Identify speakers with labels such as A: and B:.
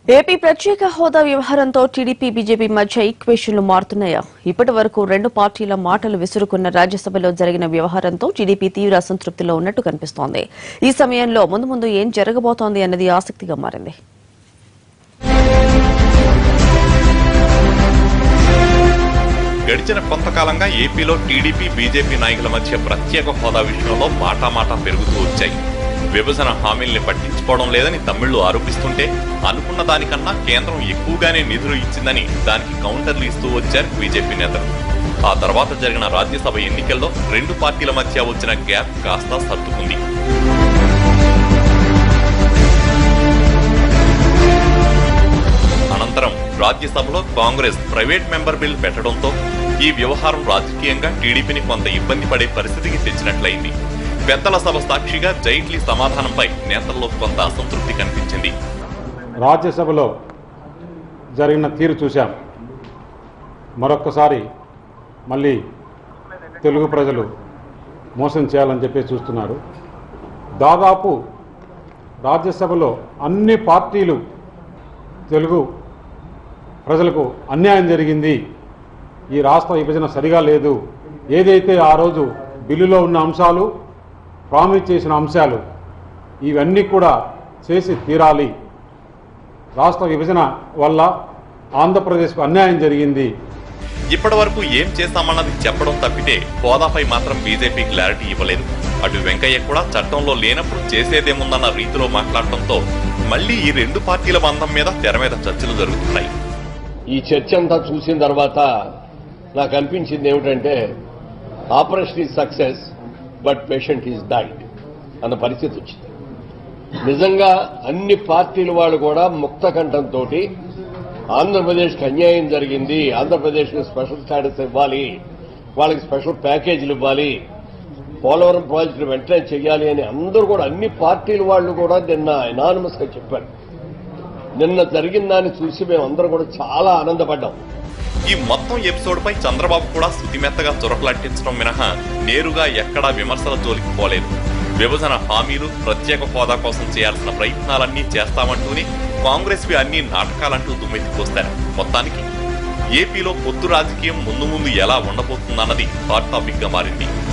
A: AP ప్రత్యేక హోదా వ్యవహారంతో TDP BJP మధ్య ఈక్వేషన్లు మారుతున్నాయా ఇప్పటి వరకు రెండు పార్టీల మాటలు విసురుకున్న రాజ్యసభలో జరిగిన వ్యవహారంతో టీడీపీ తీవ్ర అసంతృప్తిలో ఉన్నట్టు కనిపిస్తోంది ఈ సమయంలో ముందు ముందు ఏం జరగబోతోంది అన్నది ఆసక్తిగా మారింది
B: గడిచిన కొంతకాలంగా ఏపీలో టీడీపీ బీజేపీ నాయకుల మధ్య ప్రత్యేక హోదా విషయంలో మాటామాటా పెరుగుతూ వచ్చాయి విభజన హామీల్ని పట్టించుకోవడం లేదని తమిళ్లు ఆరోపిస్తుంటే అనుకున్న దానికన్నా కేంద్రం ఎక్కువగానే నిధులు ఇచ్చిందని దానికి కౌంటర్లు ఇస్తూ వచ్చారు బీజేపీ నేతలు ఆ తర్వాత జరిగిన రాజ్యసభ ఎన్నికల్లో రెండు పార్టీల మధ్య వచ్చిన గ్యాప్ కాస్త సర్దుకుంది అనంతరం రాజ్యసభలో కాంగ్రెస్ ప్రైవేట్ మెంబర్ బిల్ పెట్టడంతో ఈ వ్యవహారం రాజకీయంగా టీడీపీని కొంత ఇబ్బంది పడే పరిస్థితికి తెచ్చినట్లయింది పెద్దల సభ సాక్షిగా జైట్లీ సమాధానంపై నేతల్లో కొంత అసంతృప్తి కనిపించింది
C: రాజ్యసభలో జరిగిన తీరు చూశాం మరొక్కసారి మళ్ళీ తెలుగు ప్రజలు మోసం చేయాలని చెప్పి చూస్తున్నారు దాదాపు రాజ్యసభలో అన్ని పార్టీలు తెలుగు ప్రజలకు అన్యాయం జరిగింది ఈ రాష్ట్ర విభజన సరిగా లేదు ఏదైతే ఆ రోజు బిల్లులో ఉన్న అంశాలు ప్రామిస్ చేసిన అంశాలు ఇవన్నీ కూడా చేసి తీరాలి రాష్ట్ర విభజన వల్ల ఆంధ్రప్రదేశ్కు అన్యాయం జరిగింది
B: ఇప్పటి వరకు ఏం చేస్తామన్నది చెప్పడం తప్పితే హోదాపై మాత్రం బీజేపీ క్లారిటీ ఇవ్వలేదు అటు వెంకయ్య కూడా చట్టంలో లేనప్పుడు చేసేదేముందన్న రీతిలో మాట్లాడటంతో మళ్లీ ఈ రెండు పార్టీల బంధం మీద తెర మీద చర్చలు జరుగుతున్నాయి
D: ఈ చర్చ అంతా చూసిన తర్వాత నాకు అనిపించింది ఏమిటంటే operation is success but patient is died అన్న పరిస్థితి వచ్చింది నిజంగా అన్ని పార్టీల వాళ్ళు కూడా ముక్త కంఠంతో ఆంధ్రప్రదేశ్కి అన్యాయం జరిగింది ఆంధ్రప్రదేశ్కి స్పెషల్ స్టాటస్ ఇవ్వాలి వాళ్ళకి స్పెషల్ ప్యాకేజీలు ఇవ్వాలి పోలవరం ప్రాజెక్టు వెంటనే చేయాలి అని అందరూ కూడా అన్ని పార్టీల వాళ్ళు కూడా నిన్న ఎనానిమస్ గా చెప్పారు నిన్న జరిగిన దాన్ని చూసి మేము అందరం కూడా చాలా ఆనందపడ్డాం
B: ఈ మొత్తం ఎపిసోడ్ పై చంద్రబాబు కూడా శుతిమెత్తగా చురకలంటించడం మినహా నేరుగా ఎక్కడా విమర్శల జోలికి పోలేదు విభజన హామీలు ప్రత్యేక హోదా కోసం చేయాల్సిన ప్రయత్నాలన్నీ చేస్తామంటూనే కాంగ్రెస్ వి అన్ని నాటకాలంటూ దుమ్మెత్తిపోస్తారు మొత్తానికి ఏపీలో పొత్తు రాజకీయం ముందు ముందు ఎలా ఉండబోతుందన్నది హాట్ టాపిక్ గా మారింది